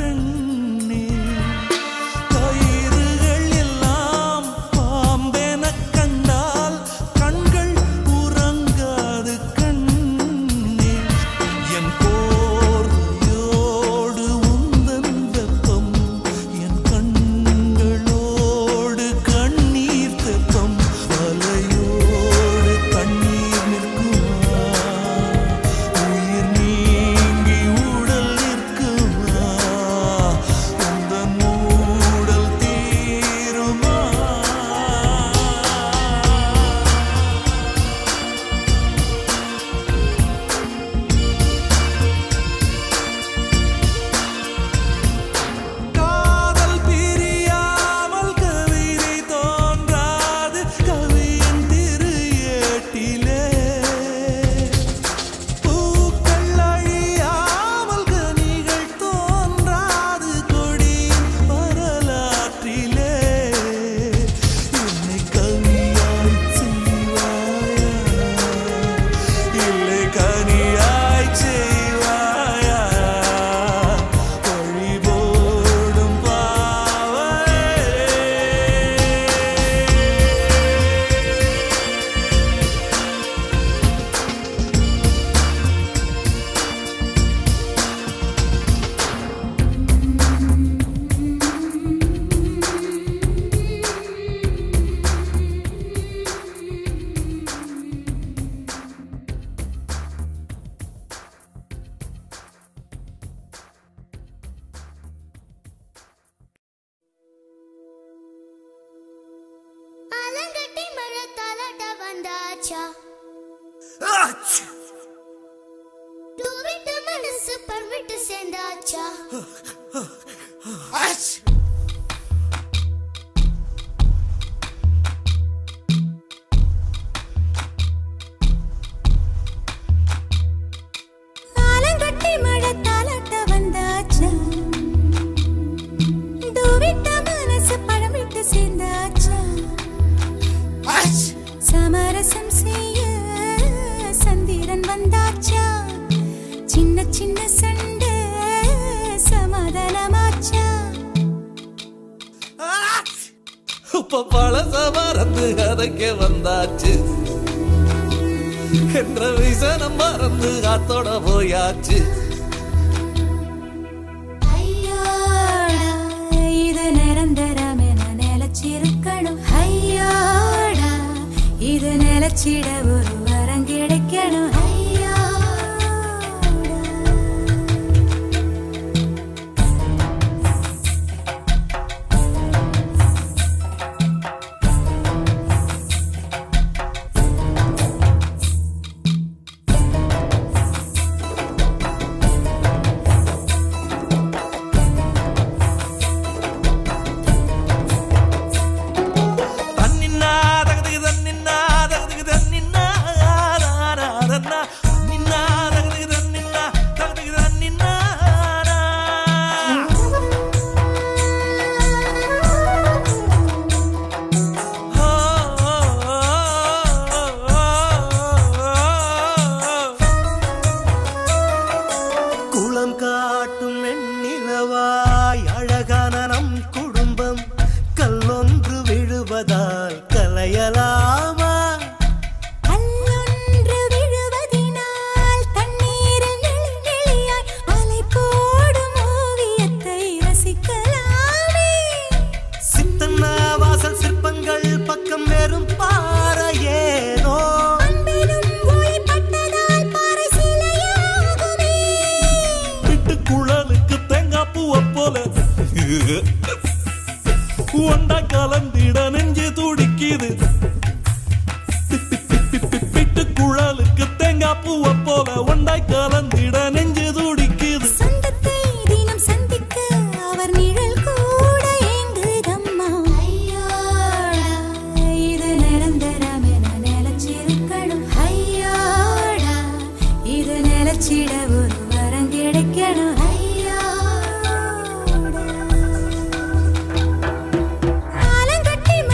பெண்ணே கயிறுகள் எல்லாம் பாம்பென கண்டால் கண்கள் உறங்காது கண்ணே என் போர்வையோடு உந்தன் வெப்பம் என் கண்களோடு கண்ணீர் தெப்பம் அலையோடு தண்ணீர் நிற்குமா உயிர் நீங்கி உடல் நிற்குமா உந்தன் மூடல் தீருமா காதல் பிரியாமல் கவிதை தோன்றாது கவியின் திரு ஏட்டிலே பூக்கள் அழியாமல் கனிகள் தோன்றாது கொடியின் வரலாற்றிலே என்னை கவியாய் செய்வாயா இல்லை கனியாய் செய்வாயா வழி போடும் பாவை ஆலங்கட்டி மரத்தாலாட்ட வந்தாச்சா டூவிட்டு மனசு பர்விட்டு சேர்ந்தாச்சா ஆலங்கட்டி மரத்தாலாட்ட வந்தாச்சா டூவிட்டு மனசு பழம் விட்டு சேர்ந்தாச்சா சமரசம் செய்ய சந்திரன் வந்தாச்சா சின்ன சின்ன சண்டை சமாதானமாச்சா இப்ப பழச மறந்து கதைக்க வந்தாச்சு என்ற விசனம் மறந்து காத்தோட போயாச்சு ஐயோடா இது நிரந்தரம் என நிலச்சிருக்கணும் ஐயோடா இது நிலச்சிட ஒரு வரம் கிடைக்கணும் ஐயோடா தன்னின்னா தகதுக்கு தன்னின்னா தகதுக்கு தன்னின்னா ஆராரன்னா. தன்னின்னா தகதுக்கு தன்னின்னா தகதுக்கு தன்னின்னா ஆ, ஆ, ஆ, ஆ. குளம் காட்டும் வெண்ணிலவாய் அழகான நம் குடும்பம் கல்லொன்று விழுவதால் கலையலாமா கல்லொன்று விழுவதினால் தண்ணீரில் நெளி நெளியாய் அலை போடும் ஓவியத்தை ரசிக்கலாமே சித்தன்ன வாசல் சிற்பங்கள் பக்கம் வெறும் பாறையேனோ அன்பிலும் ஒளிப்பட்டதால் பாறை சிலையாகுமே விட்டு குழலுக்கு தேங்காய் பூவை போல ஒண்டா கலந்திட நெஞ்சு துடிக்குது விட்டு குழலுக்கு தேங்காய் பூவை போல ஒண்டாய் கலந்திட நெஞ்சு துடிக்குது சொந்தத்தை தினம் சந்திக்க அவர் நிழல் கூட ஏங்குதம்மா ஐயோடா இது நிரந்தரம் என நிலச்சிருக்கணும் ஐயோடா இது நிலச்சிட ஒரு வரம் கிடைக்கணும் ஐயோடா ஆலங்கட்டி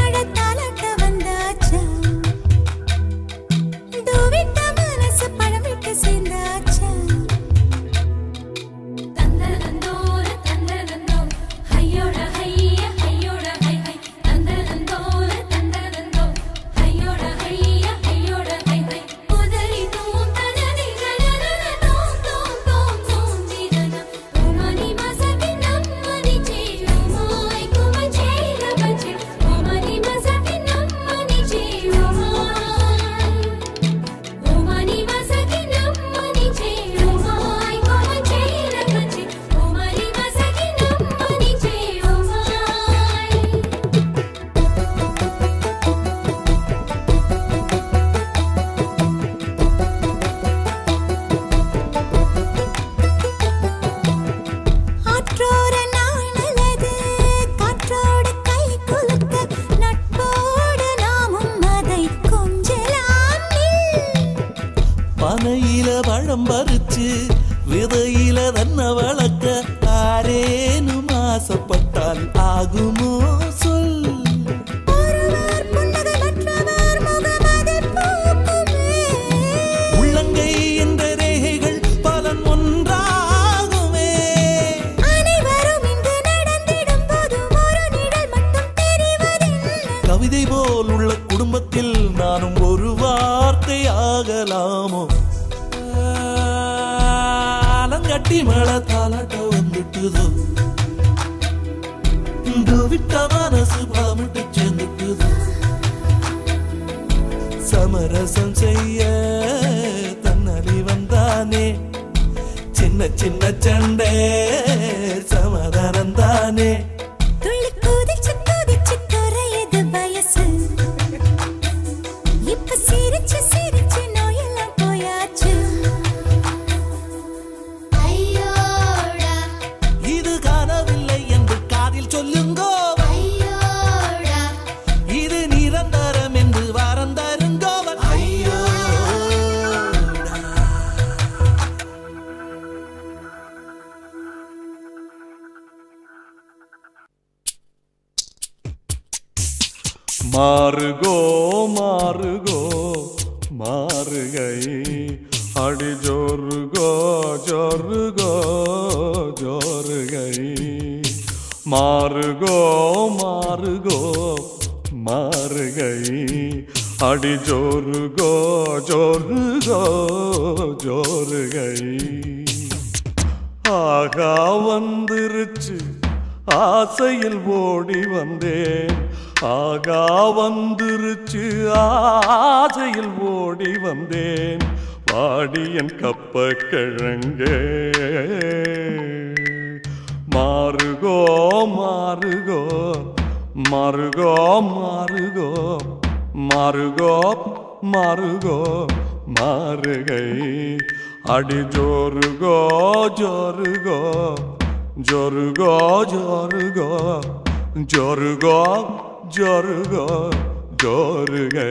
பழம் பறிச்சு விதையில தன்னை வளர்க்க ஆரேனும் ஆசைப்பட்டால் ஆகுமோ சொல் ஒருவர் புன்னகை மற்றவர் முகமதில் பூக்குமே உள்ளங்கை என்ற ரேகைகள் பலன் ஒன்றாகுமே அனைவரும் இங்கு நடந்திடும் போது ஒரு நிழல் மட்டும் தெரிவதில்லை கவிதை போல் உள்ள குடும்பத்தில் நானும் ஒரு வார்த்தை ஆகலாமோ ஆலங்கட்டி மேல தாலாட்ட வந்துட்டுதோ விட்ட மனசு பலமிட்டு சேர்ந்துட்டுதோ சமரசம் செய்ய தன்னலி வந்தானே சின்ன சின்ன சண்டை சமாதானம் தானே துள்ளி குதிச்சு குதிச்சு குறையுது வயசு இப்ப சிரிச்சு சிரிச்சு நோயெல்லாம் போயாச்சு ஐயோடா இது காணவில்லை என்று காதில் சொல்லுங்கோ ஐயோடா இது நிரந்தரம் என்று வாரம் தருங்கோவன் ஐயோ மாறுகோ மாறுகோ மாறுகை அடி ஜோருகோ ஜோருகோ ஜோருகை மாறுகோ மாறுகோ மாறுகை அடி ஜோருகோ ஜோருகோ ஜோருகை ஆகா வந்துருச்சு ஆசையில் ஓடி வந்தேன் ஆகா வந்துருச்சு ஆசையில் ஓடி வந்தேன் வாடியன் கப்ப கிழங்கே மாறுகோ மாறுகோ மாறுகோ மாறுகோ மாறுகோ மாறுகோ மாறுகை அடி ஜோருகோ ஜோருகோ ஜோருகோ ஜோருகோ ஜோருகோ ஜோருகோ ஜோருகை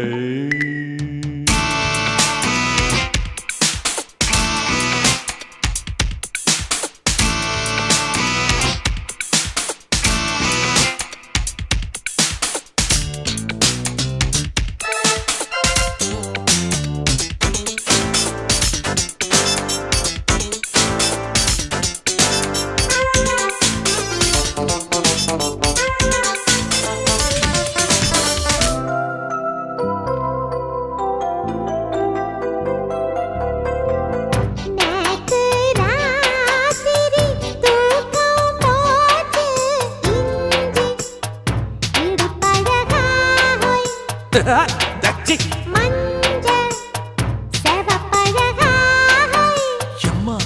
நேத்து ராத்திரி தூக்கம் போச்சு இஞ்சி இடுப்பழகாய் மஞ்சள் செவப்பழகாய் எம்மா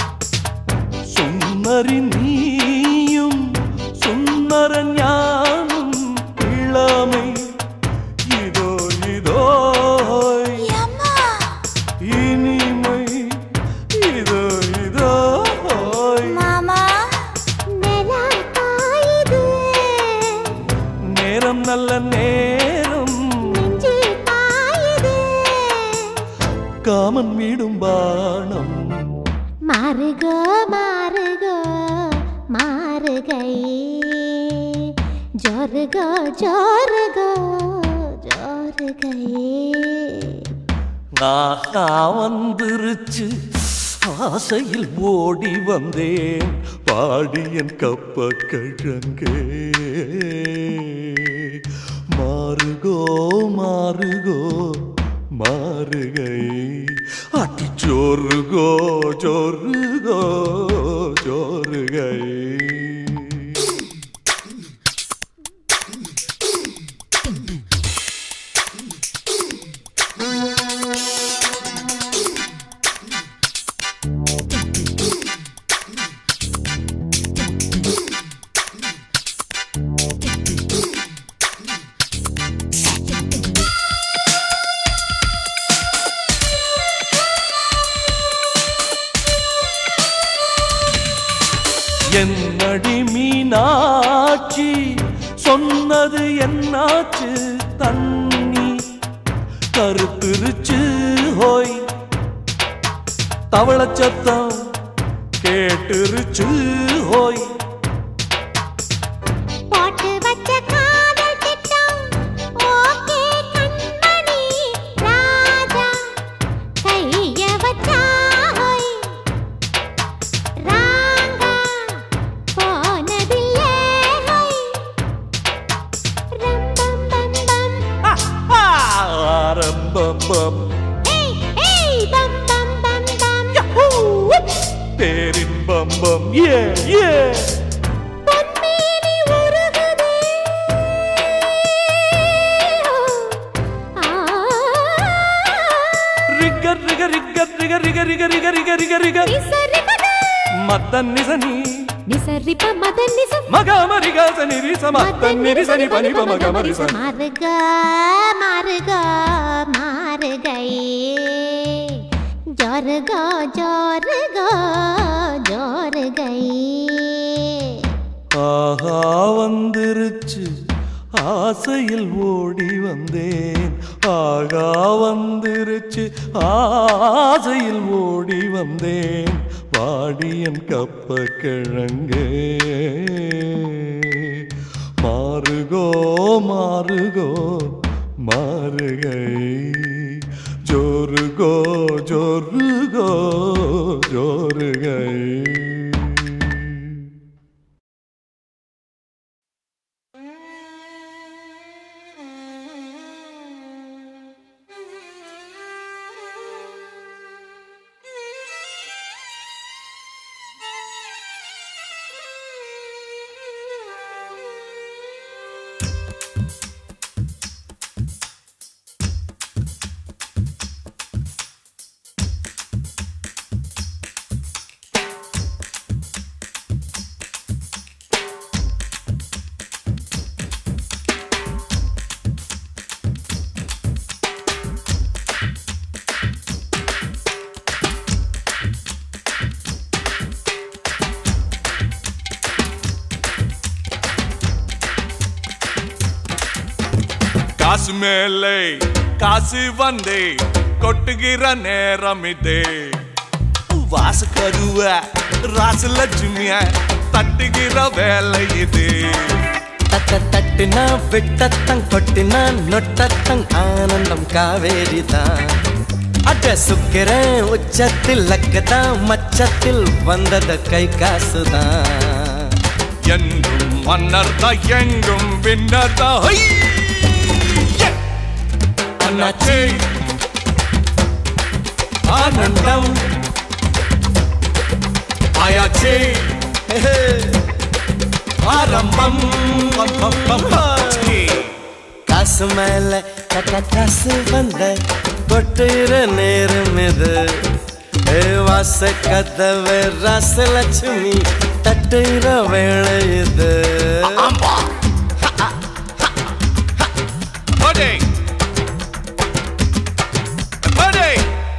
சுந்தரி நீயும் சுந்தர ஞானம் இளமை இதோ இதோ அம்மா இனிமை இதோ இதோ மாமா நிலா காயுது நேரம் நல்ல நேரம் நெஞ்சு பாயுது காமன் வீடும் பானம் மாறுகோ மாறுகோ மாறுகை ஜோருகோ ஜோருகோ ஜோருகை ஆஹா வந்துருச்சு ஆசையில் ஓடி வந்தேன் பாடியன் கப்ப கிழங்கே மாறுகோ மாறுகோ மாறுகை அடி ஜோருகோ ஜோருகோ ஜோருகை என்னடி மீனாட்சி சொன்னது என்னாச்சு தண்ணி கருத்துருச்சு ஹோய் தவளச்சத்தம் கேட்டுருச்சு ஹோய் போட்டு வச்ச காதல் திட்டம் ஓகே கண்மணி ராஜா கைய வச்சா ஹோய் ராங்கா போனதில்லே ஹோய் ரம்பம் பம் பம் ஆரம்பம் ஏய் ஏய் பம் பம் பம் பம் பேரின்பம்பம் ஏ ஏ பொன்மேனி உருகுதே ஆ ரிகர் ரிகர் ரிகர் ரிகர் ரிகர் ரிகர் ரிகர் ரிகர் ரிகர் ரிகர் நிசரிபத மத்தன் நிசனி நிசரிப மத நிச மகாமரிகாச நிரிச மத்தன் நிரிசனி பனிப மகமரிச மாறுக மாறுக மாறுகை ஜோருக ஜோருக ஜோருகை ஆஹா வந்துருச்சு ஆசையில் ஓடி வந்தேன் ஆகா வந்துருச்சு ஆசையில் ஓடி வந்தேன் வாடியன் கப்ப கிழங்கு மாறுகோ மாறுகோ மாறுகை ஜோருகோ ஜோருகோ ஜோருகை காசு மேலே காசு வந்தே கொட்டுகிற நேரம் இதே வாசு கருவ ராசு லட்சுமிய தட்டுகிற வேலை இது தட்ட தட்டுனா விட்டத்தங் கொட்டினா நொட்டத்தங் ஆனந்தம் காவேரி தான் அட சுக்கிரன் உச்சத்தில் லக்கதான் மச்சத்தில் வந்தது கை காசுதான் என்றும் மன்னர் தான் எங்கும் வின்னர் தான் ஹை! யே! அண்ணாச்சி ஆனந்தம் ஆயாச்சி ஆரம்பம் பம், பம், பம், ஆச்சி. காசு மேல கக்க காசு வந்த கொட்டுற நேரம் இது ஏ வாச கதவு ராசலட்சுமி தட்டுற வேலை இது Buddy! Buddy!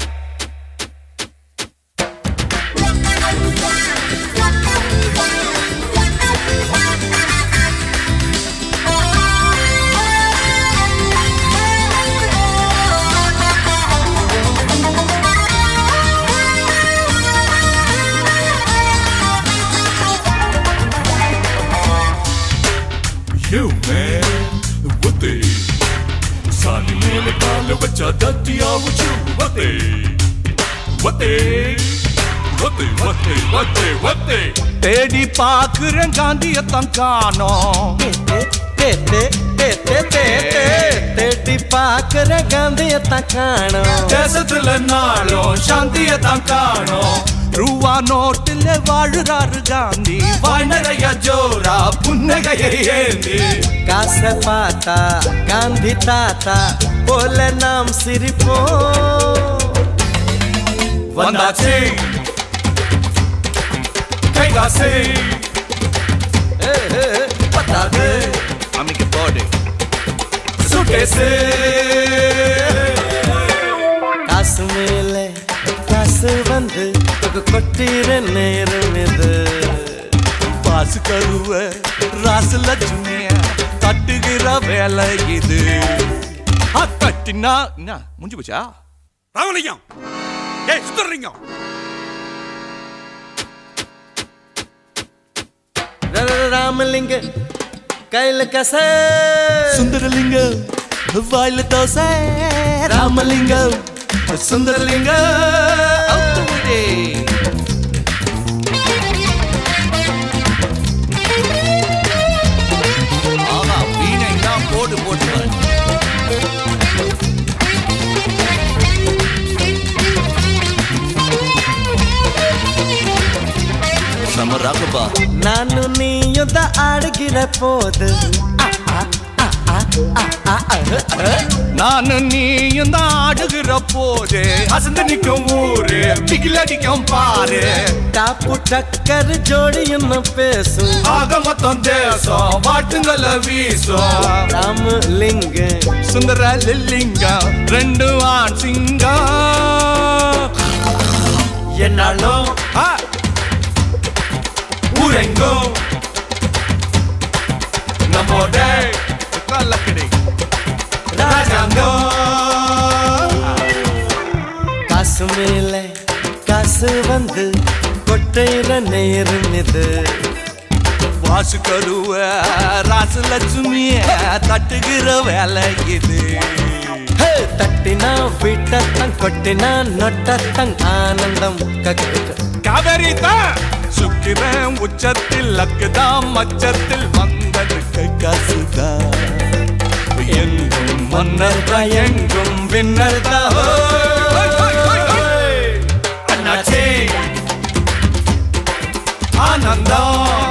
You man, what the? சாணி மேல கால வச்சா தட்டியா வச்சு what the? What the? What the? What the? What the? What the? தேடி பாக்குறேன் காந்தியத்தான் காணோம் தே, தே, தே, தே, தே, தே, தேடி பாக்குற காந்தியத்தான் காணும் தேசத்துல நாளும் சாந்தியத்தான் காணோம் ரூவா நோட்டுல வாழுறாரு காந்தி வாய் நிறைய ஜோரா புன்னகையை ஏந்தி காச பார்த்தா காந்தி தாத்தா போல நாம் சிரிப்போம் வந்தாச்சு கைகாசு பத்தாது அமைக்க போடு சுட்டேசு காசு மேல காசு வந்து கொ- கொட்டிற நேரம் இது பாசு கருவ ராசு லட்சுமிய தட்டுகிற வேலை இது அ, தட்டினா என்ன முடிஞ்சு போச்சா ராமலிங்கம் ஏய் சுந்தரலிங்கம் ராமலிங்க கையில கச சுந்தரலிங்கம் வாயில தோசை ராமலிங்கம் சுந்தரலிங்கம் அவுத்து விடு. ஆஹா வீணை தான் போட்டு போட்டு பாரு. நம்ம ராகப்பா ನಾನು ನೀಯುದ್ದ ಆಡಗಿರ போது நானு நீயும் தான் ஆடுகிற போது அசந்து நிக்கும் ஊரு பிகில் அடிக்கும் பாரு டாப்பு டக்கர் ஜோடி என்ன பேசும் ஆக மொத்தம் தேசம் வாட்டுங்கள வீசும் ராமலிங்க சுந்தர லில்லிங்கம் ரெண்டு ஆண் சிங்கம் என்னாலும் ஆ! ஊரெங்கும் நம்மோட கல்லக்கடை ராஜாங்கம் காசு மேல காசு வந்து கொட்டையில நேரும் இது வாசு கருவ ராசு லட்சுமிய தட்டுகிற வேலை இது ஹே, தட்டினா விட்டத்தங் கொட்டினா நொட்டத்தங் ஆனந்தம் கக்கு காவேரி தான் சுக்கிரன் உச்சத்தில் லக்குதான் மச்சத்தில் வந்தது கை காசுதான் எங்கும் மன்னர் தான் எங்கும் வின்னர் தான் அண்ணாச்சே ஆனந்தம்